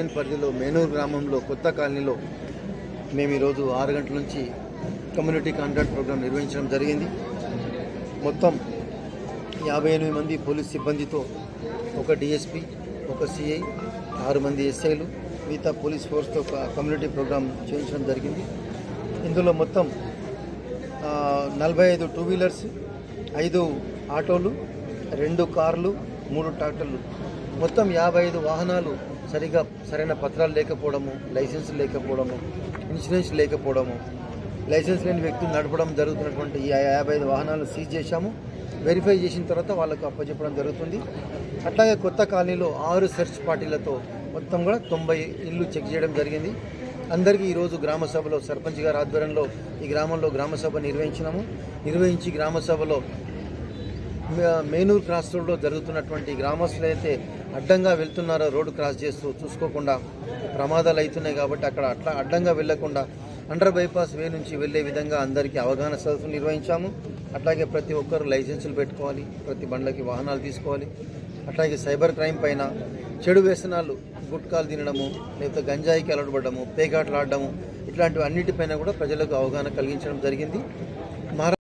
division పరిధిలో మేనూరు గ్రామంలో కొత్త కాలనీలో మేము ఈరోజు ఆరు గంటల నుంచి కమ్యూనిటీ కాంటాక్ట్ ప్రోగ్రాం నిర్వహించడం జరిగింది మొత్తం యాభై ఎనిమిది మంది పోలీస్ సిబ్బందితో ఒక డిఎస్పి ఒక సిఐ ఆరు మంది ఎస్ఐలు మిగతా పోలీస్ ఫోర్స్తో ఒక కమ్యూనిటీ ప్రోగ్రాం చేయించడం జరిగింది ఇందులో మొత్తం ఆ, నలభై ఐదు టూ వీలర్స్ ఐదు ఆటోలు రెండు కార్లు మూడు ట్రాక్టర్లు మొత్తం యాభై ఐదు వాహనాలు సరిగా సరైన పత్రాలు లేకపోవడము లైసెన్స్ లేకపోవడము ఇన్సూరెన్స్ లేకపోవడము లైసెన్స్ లేని వ్యక్తులు నడపడం జరుగుతున్నటువంటి ఈ యాభై ఐదు వాహనాలు సీజ్ చేశాము వెరిఫై చేసిన తర్వాత వాళ్ళకు అప్పచెప్పడం జరుగుతుంది అట్లాగే కొత్త కాలనీలో ఆరు సెర్చ్ పార్టీలతో మొత్తం కూడా తొంభై ఇల్లు చెక్ చేయడం జరిగింది అందరికీ ఈరోజు గ్రామ సభలో సర్పంచ్ గారి ఆధ్వర్యంలో ఈ గ్రామంలో గ్రామ సభ నిర్వహించినాము నిర్వహించి గ్రామ సభలో మే- మేనూరు క్రాస్ రోడ్లో జరుగుతున్నటువంటి గ్రామస్తులు అయితే అడ్డంగా వెళ్తున్నారో రోడ్డు క్రాస్ చేస్తూ చూసుకోకుండా ప్రమాదాలు అవుతున్నాయి కాబట్టి అక్కడ అట్లా అడ్డంగా వెళ్లకుండా అండర్ బైపాస్ వే నుంచి వెళ్లే విధంగా అందరికీ అవగాహన సదస్సు నిర్వహించాము అట్లాగే ప్రతి ఒక్కరు లైసెన్సులు పెట్టుకోవాలి ప్రతి బండ్లకి వాహనాలు తీసుకోవాలి అట్లాగే సైబర్ క్రైమ్ పైన చెడు వ్యసనాలు గుట్కాలు తినడము లేకపోతే గంజాయికి అలవడము పేకాటలు ఆడడము ఇట్లాంటివి అన్నిటిపైన కూడా ప్రజలకు అవగాహన కలిగించడం జరిగింది మహారా